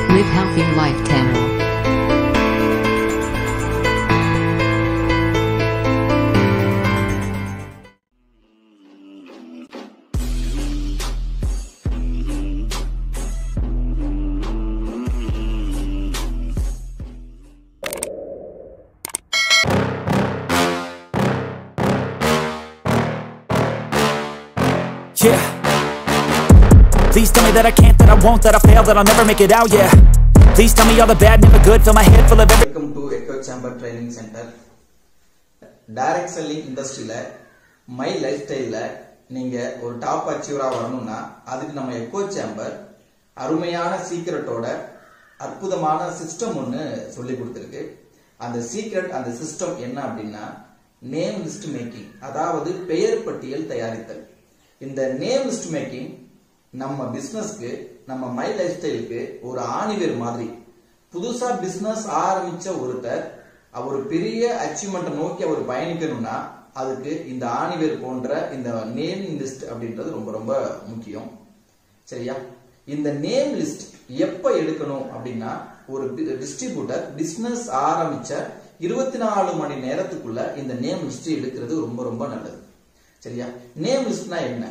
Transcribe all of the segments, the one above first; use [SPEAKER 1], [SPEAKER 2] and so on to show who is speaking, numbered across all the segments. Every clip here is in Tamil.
[SPEAKER 1] Live Healthy Life Channel.
[SPEAKER 2] Yeah. Please tell me that I can't, that I won't, that I fail, that I'll never make it out, yeah. Please tell me all the bad, never good, fill my head full of every.
[SPEAKER 3] Welcome to eco chamber training centre direct selling இண்டஸ்ட்ரியில் மை லைஃப் ஸ்டைலில் நீங்கள் ஒரு டாப் அச்சீவராக வரணும்னா அதுக்கு நம்ம எக்கோ சேம்பர் அருமையான சீக்கிரட்டோட அற்புதமான சிஸ்டம் ஒன்று சொல்லி கொடுத்துருக்கு அந்த சீக்ரெட் அந்த சிஸ்டம் என்ன அப்படின்னா நேம் லிஸ்ட் மேக்கிங் அதாவது பெயர் பட்டியல் தயாரித்தல் இந்த நேம் லிஸ்ட் மேக்கிங் நம்ம பிசினஸ்க்கு நம்ம மை லைஃப் ஸ்டைலுக்கு ஒரு ஆணிவேர் மாதிரி புதுசா பிசினஸ் ஆரம்பிச்ச ஒருத்தர் அவர் பெரிய அச்சீவ்மெண்ட்டை நோக்கி அவர் பயணிக்கணும்னா அதுக்கு இந்த ஆணிவேர் போன்ற இந்த நேம் லிஸ்ட் அப்படின்றது ரொம்ப ரொம்ப முக்கியம் சரியா இந்த நேம் லிஸ்ட் எப்ப எடுக்கணும் அப்படின்னா ஒரு டிஸ்ட்ரிபியூட்டர் பிசினஸ் ஆரம்பிச்ச இருபத்தி நாலு மணி நேரத்துக்குள்ள இந்த நேம் லிஸ்ட் எடுக்கிறது ரொம்ப ரொம்ப நல்லது சரியா நேம் லிஸ்ட்னா என்ன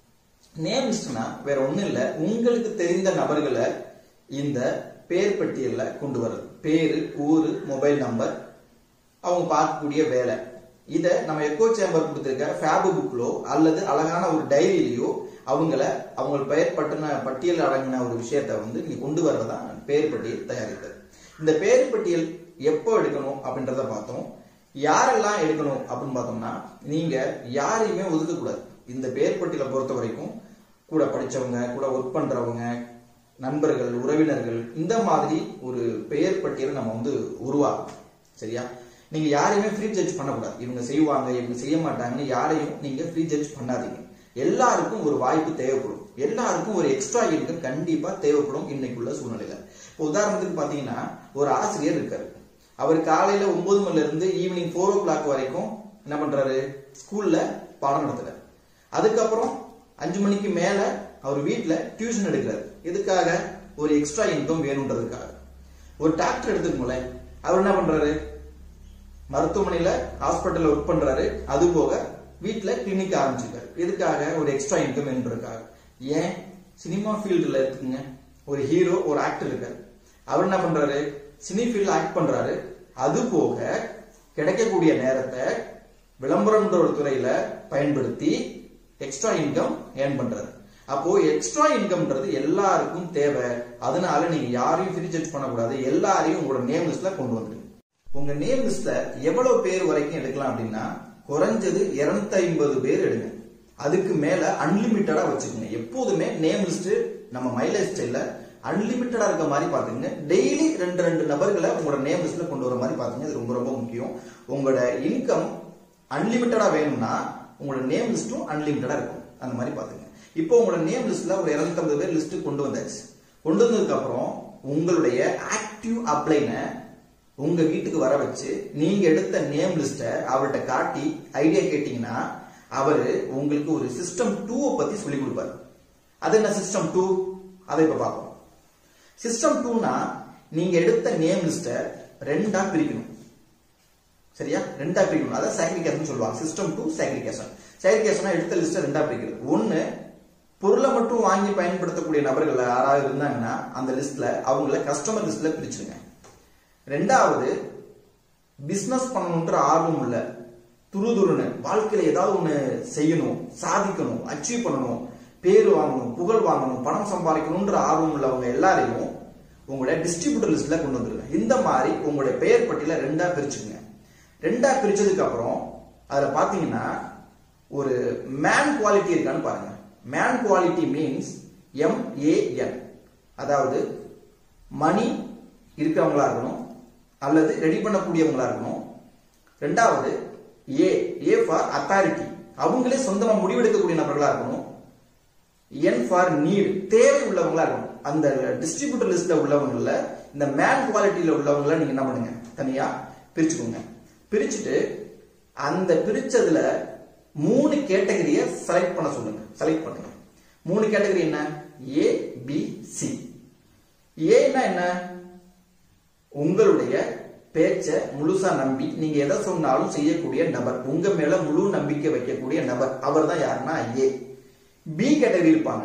[SPEAKER 3] நேம் லிஸ்ட்னா வேற ஒண்ணும் இல்ல உங்களுக்கு தெரிந்த நபர்களை இந்த பேர் பட்டியல்ல கொண்டு வர்றது பேரு ஊரு மொபைல் நம்பர் அவங்க பார்க்கக்கூடிய வேலை இத நம்ம எக்கோ சேம்பர் கொடுத்திருக்க ஃபேபு புக்லோ அல்லது அழகான ஒரு டைரியிலையோ அவங்கள அவங்க பெயர் பட்டின பட்டியல் அடங்கின ஒரு விஷயத்தை வந்து நீங்க கொண்டு வர்றதா பெயர் பட்டியல் தயாரித்தல் இந்த பெயர் பட்டியல் எப்போ எடுக்கணும் அப்படின்றத பார்த்தோம் யாரெல்லாம் எடுக்கணும் அப்படின்னு பார்த்தோம்னா நீங்க யாரையுமே ஒதுக்கக்கூடாது இந்த பெயர் பட்டியலை பொறுத்த வரைக்கும் கூட படிச்சவங்க கூட ஒர்க் பண்றவங்க நண்பர்கள் உறவினர்கள் இந்த மாதிரி ஒரு பெயர் பட்டியலை நம்ம வந்து உருவாக்கும் சரியா நீங்க யாரையுமே ஃப்ரீ ஜட்ஜ் பண்ணக்கூடாது இவங்க செய்வாங்க இவங்க செய்ய மாட்டாங்கன்னு யாரையும் நீங்க ஃப்ரீ ஜட்ஜ் பண்ணாதீங்க எல்லாருக்கும் ஒரு வாய்ப்பு தேவைப்படும் எல்லாருக்கும் ஒரு எக்ஸ்ட்ரா இன்கம் கண்டிப்பா தேவைப்படும் இன்னைக்குள்ள சூழ்நிலையில இப்போ உதாரணத்துக்கு பாத்தீங்கன்னா ஒரு ஆசிரியர் இருக்காரு அவர் காலையில ஒன்பது மணில இருந்து ஈவினிங் ஃபோர் ஓ கிளாக் வரைக்கும் என்ன பண்றாரு ஸ்கூல்ல பாடம் நடத்துறாரு அதுக்கப்புறம் அஞ்சு மணிக்கு மேல அவர் வீட்ல டியூஷன் எடுக்கிறாரு எதுக்காக ஒரு எக்ஸ்ட்ரா இன்கம் வேணுன்றதுக்காக ஒரு டாக்டர் எடுத்துக்கோங்களேன் அவர் என்ன பண்றாரு மருத்துவமனையில ஹாஸ்பிட்டல்ல ஒர்க் பண்றாரு அது போக வீட்ல கிளினிக் ஆரம்பிச்சிருக்காரு எதுக்காக ஒரு எக்ஸ்ட்ரா இன்கம் வேணுன்றதுக்காக ஏன் சினிமா ஃபீல்டுல இருக்குங்க ஒரு ஹீரோ ஒரு ஆக்டர் இருக்காரு அவர் என்ன பண்றாரு சினி ஃபீல்ட் ஆக்ட் பண்றாரு அது போக கிடைக்கக்கூடிய நேரத்தை விளம்பரம்ன்ற ஒரு துறையில பயன்படுத்தி எக்ஸ்ட்ரா இன்கம் ஏர்ன் பண்றாரு அப்போ எக்ஸ்ட்ரா இன்கம்ன்றது எல்லாருக்கும் தேவை அதனால நீங்க யாரையும் ஃப்ரீ ஜட்ஜ் பண்ணக்கூடாது எல்லாரையும் உங்களோட நேம் லிஸ்ட்ல கொண்டு வந்துருங்க உங்க நேம் லிஸ்ட்ல எவ்வளவு பேர் வரைக்கும் எடுக்கலாம் அப்படின்னா குறைஞ்சது 250 ஐம்பது பேர் எடுங்க அதுக்கு மேல அன்லிமிட்டடா வச்சுக்கோங்க எப்போதுமே நேம் லிஸ்ட் நம்ம மைலேஜ் ஸ்டைல்ல அன்லிமிட்டடா இருக்க மாதிரி பாத்துங்க டெய்லி ரெண்டு ரெண்டு நபர்களை உங்களோட நேம் லிஸ்ட்ல கொண்டு வர மாதிரி பாத்துங்க இது ரொம்ப ரொம்ப முக்கியம் உங்களோட இன்கம் அன்லிமிட்டடா வேணும்னா உங்களோட நேம் லிஸ்ட்டும் அன்லிமிட்டடா இருக்கும் அந்த மாதிரி பாத்துங்க இப்போ உங்களோட நேம் லிஸ்ட்ல ஒரு 250 பேர் லிஸ்ட் கொண்டு வந்தாச்சு கொண்டு வந்ததுக்கு அப்புறம் உங்களுடைய ஆக்டிவ் அப்ளைனை உங்க வீட்டுக்கு வர வச்சு நீங்க எடுத்த நேம் லிஸ்ட அவர்கிட்ட காட்டி ஐடியா கேட்டீங்கன்னா அவரு உங்களுக்கு ஒரு சிஸ்டம் டூவை பத்தி சொல்லி கொடுப்பாரு அது என்ன சிஸ்டம் டூ அதை இப்ப பார்ப்போம் சிஸ்டம் டூனா நீங்க எடுத்த நேம் லிஸ்ட ரெண்டா பிரிக்கணும் சரியா ரெண்டா பிரிக்கணும் அதான் சாக்ரிகேஷன் சொல்லுவாங்க சிஸ்டம் டூ சாக்ரிகேஷன் சாக்ரிகேஷனா எடுத்த லிஸ்ட ரெண்டா பிரிக்கிறது ஒன்னு பொருளை மட்டும் வாங்கி பயன்படுத்தக்கூடிய நபர்கள் யாராவது இருந்தாங்கன்னா அந்த லிஸ்ட்ல அவங்கள கஸ்டமர் லிஸ்ட்ல பிரிச்சிருங்க ரெண்டாவது பிசினஸ் பண்ணணுன்ற ஆர்வம் உள்ள துருதுருன்னு வாழ்க்கையில ஏதாவது ஒண்ணு செய்யணும் சாதிக்கணும் அச்சீவ் பண்ணணும் பேர் வாங்கணும் புகழ் வாங்கணும் பணம் சம்பாதிக்கணும்ன்ற ஆர்வம் உள்ளவங்க எல்லாரையும் உங்களுடைய டிஸ்ட்ரிபியூட்டர் லிஸ்ட்ல கொண்டு வந்துருங்க இந்த மாதிரி உங்களுடைய பெயர் பட்டியல ரெண்டா பிரிச்சுங்க ரெண்டா பிரிச்சதுக்கு அப்புறம் அதுல பாத்தீங்கன்னா ஒரு மேன் குவாலிட்டி இருக்கான்னு பாருங்க மேன் குவாலிட்டி மீன்ஸ் எம்ஏஎன் அதாவது மணி இருக்கிறவங்களா இருக்கணும் அல்லது ரெடி பண்ணக்கூடியவங்களா இருக்கணும் ரெண்டாவது ஏ ஏ ஃபார் அத்தாரிட்டி அவங்களே சொந்தமா முடிவெடுக்கக்கூடிய நபர்களா இருக்கணும் என் ஃபார் நீட் தேவை உள்ளவங்களா இருக்கணும் அந்த டிஸ்ட்ரிபியூட்டர் லிஸ்ட்ல உள்ளவங்கள இந்த மேன் குவாலிட்டியில உள்ளவங்கள நீங்க என்ன பண்ணுங்க தனியா பிரிச்சுக்கோங்க பிரிச்சுட்டு அந்த பிரிச்சதுல மூணு கேட்டகரிய செலக்ட் பண்ண சொல்லுங்க செலக்ட் பண்ணுங்க மூணு கேட்டகரி என்ன ஏ பி சி ஏ என்ன அப்படின்னா என்ன உங்களுடைய பேச்ச முழுசா நம்பி நீங்க எதை சொன்னாலும் செய்யக்கூடிய நபர் உங்க மேல முழு நம்பிக்கை வைக்கக்கூடிய நபர் அவர் தான் யாருன்னா ஏ பி கேட்டகரி இருப்பாங்க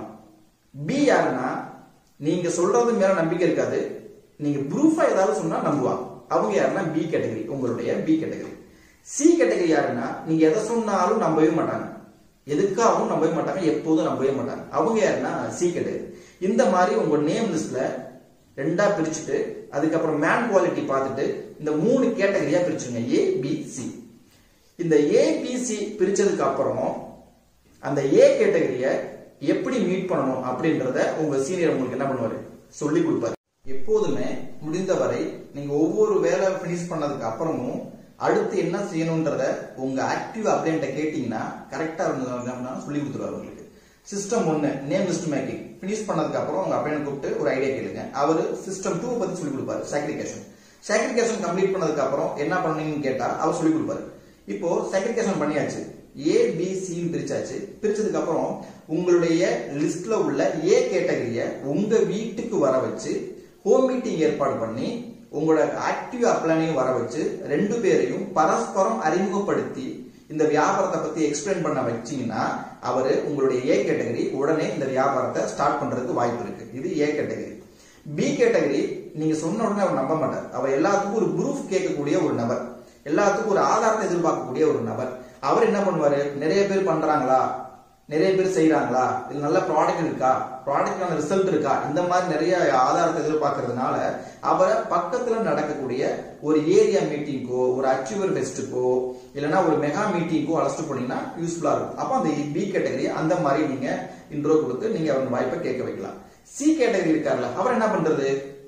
[SPEAKER 3] பி யாருன்னா நீங்க சொல்றது மேல நம்பிக்கை இருக்காது நீங்க ப்ரூஃபா ஏதாவது சொன்னா நம்புவாங்க அவங்க யாருன்னா பி கேட்டகரி உங்களுடைய பி கேட்டகரி சி கேட்டகரி யாருன்னா நீங்க எதை சொன்னாலும் நம்பவே மாட்டாங்க எதுக்காகவும் நம்பவே மாட்டாங்க எப்போதும் நம்பவே மாட்டாங்க அவங்க யாருன்னா சி கேட்டகரி இந்த மாதிரி உங்க நேம் லிஸ்ட்ல ரெண்டா பிரிச்சுட்டு அதுக்கப்புறம் மேன் குவாலிட்டி பார்த்துட்டு இந்த மூணு கேட்டகரியா பிரிச்சுங்க ஏ பி சி இந்த ஏ பி சி பிரிச்சதுக்கு அப்புறம் அந்த ஏ கேட்டகரிய எப்படி மீட் பண்ணணும் அப்படின்றத உங்க சீனியர் உங்களுக்கு என்ன பண்ணுவாரு சொல்லி கொடுப்பாரு எப்போதுமே முடிந்தவரை நீங்க ஒவ்வொரு வேலை பினிஷ் பண்ணதுக்கு அப்புறமும் அடுத்து என்ன செய்யணும்ன்றத உங்க ஆக்டிவ் அப்ளைன்ட்ட கேட்டீங்கன்னா கரெக்டா இருந்ததுன்னா சொல்லி கொடுத்துருவாரு உங்களுக்கு சிஸ்டம் ஒன்னு நேம் லிஸ்ட் மேக்கிங் பினிஷ் பண்ணதுக்கு அப்புறம் உங்க அப்ளைன் கூப்பிட்டு ஒரு ஐடியா கேளுங்க அவர் சிஸ்டம் டூ பத்தி சொல்லி கொடுப்பாரு சாக்ரிகேஷன் சாக்ரிகேஷன் கம்ப்ளீட் பண்ணதுக்கு அப்புறம் என்ன பண்ணீங்கன்னு கேட்டா அவர் சொல்லி கொடுப்பாரு இப்போ சாக்ரிகேஷன் பண்ணியாச்சு ஏ பி சின்னு பிரிச்சாச்சு பிரிச்சதுக்கு அப்புறம் உங்களுடைய லிஸ்ட்ல உள்ள ஏ கேட்டகரிய உங்க வீட்டுக்கு வர வச்சு ஹோம் மீட்டிங் ஏற்பாடு பண்ணி உங்களோட ஆக்டிவ் அப்ளானையும் வர வச்சு ரெண்டு பேரையும் பரஸ்பரம் அறிமுகப்படுத்தி இந்த வியாபாரத்தை பத்தி எக்ஸ்பிளைன் பண்ண வச்சீங்கன்னா அவரு உங்களுடைய ஏ கேட்டகரி உடனே இந்த வியாபாரத்தை ஸ்டார்ட் பண்றதுக்கு வாய்ப்பு இருக்கு இது ஏ கேட்டகரி பி கேட்டகரி நீங்க சொன்ன உடனே அவர் நம்ப மாட்டார் அவர் எல்லாத்துக்கும் ஒரு ப்ரூஃப் கேட்கக்கூடிய ஒரு நபர் எல்லாத்துக்கும் ஒரு ஆதாரத்தை எதிர்பார்க்கக்கூடிய ஒரு நபர் அவர் என்ன பண்ணுவாரு நிறைய பேர் பண்றாங்களா நிறைய பேர் செய்யறாங்களா இது நல்ல ப்ராடக்ட் இருக்கா ப்ராடக்டான ரிசல்ட் இருக்கா இந்த மாதிரி நிறைய ஆதாரத்தை எதிர்பார்க்கறதுனால அவரை பக்கத்துல நடக்கக்கூடிய ஒரு ஏரியா மீட்டிங்கோ ஒரு அச்சீவர் ஃபெஸ்ட்டுக்கோ இல்லைன்னா ஒரு மெகா மீட்டிங்கோ அழைச்சிட்டு போனீங்கன்னா யூஸ்ஃபுல்லா இருக்கும் அப்போ அந்த பி கேட்டகரி அந்த மாதிரி நீங்க இன்ட்ரோ கொடுத்து நீங்க அவங்க வாய்ப்பை கேட்க வைக்கலாம் சி கேட்டகரி இருக்கார்ல அவர் என்ன பண்றது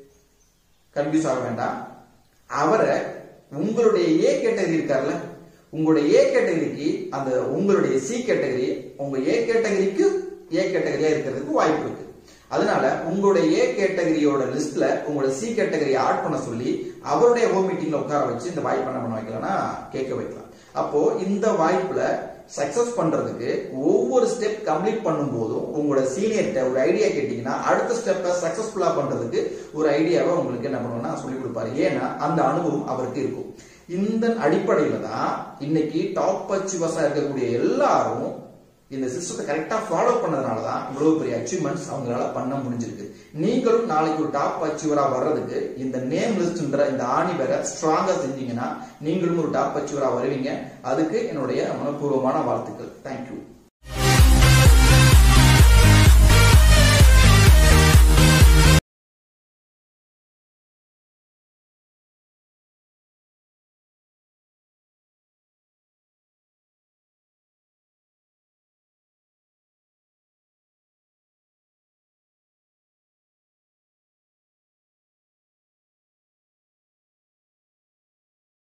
[SPEAKER 3] கன்ஃபியூஸ் ஆக வேண்டாம் அவரை உங்களுடைய ஏ கேட்டகரி இருக்கார்ல உங்களுடைய ஏ கேட்டகரிக்கு அந்த உங்களுடைய சி கேட்டகரி உங்க ஏ கேட்டகரிக்கு ஏ கேட்டகரியா இருக்கிறதுக்கு வாய்ப்பு இருக்கு அதனால உங்களுடைய ஏ கேட்டகரியோட லிஸ்ட்ல உங்களோட சி கேட்டகரி ஆட் பண்ண சொல்லி அவருடைய ஹோம் மீட்டிங்ல உட்கார வச்சு இந்த வாய்ப்பு என்ன பண்ண வைக்கலாம்னா கேட்க வைக்கலாம் அப்போ இந்த வாய்ப்புல சக்சஸ் பண்றதுக்கு ஒவ்வொரு ஸ்டெப் கம்ப்ளீட் பண்ணும்போதும் உங்களோட சீனியர்கிட்ட ஒரு ஐடியா கேட்டீங்கன்னா அடுத்த ஸ்டெப்பை சக்சஸ்ஃபுல்லா பண்றதுக்கு ஒரு ஐடியாவை உங்களுக்கு என்ன பண்ணுவோம்னா சொல்லி கொடுப்பாரு ஏன்னா அந்த அனுபவம் அவருக்கு இருக்கும் இந்த அடிப்படையில தான் இன்னைக்கு டாப் அச்சீவர்ஸா இருக்கக்கூடிய எல்லாரும் இந்த சிஸ்டத்தை கரெக்டா ஃபாலோ பண்ணதுனால தான் இவ்வளவு பெரிய அச்சீவ்மெண்ட்ஸ் அவங்களால பண்ண முடிஞ்சிருக்கு நீங்களும் நாளைக்கு ஒரு டாப் அச்சீவரா வர்றதுக்கு இந்த நேம் லிஸ்ட்ன்ற இந்த ஆணி வேற ஸ்ட்ராங்கா செஞ்சீங்கன்னா நீங்களும் ஒரு டாப் அச்சீவரா வருவீங்க அதுக்கு என்னுடைய மனப்பூர்வமான வாழ்த்துக்கள் தேங்க்யூ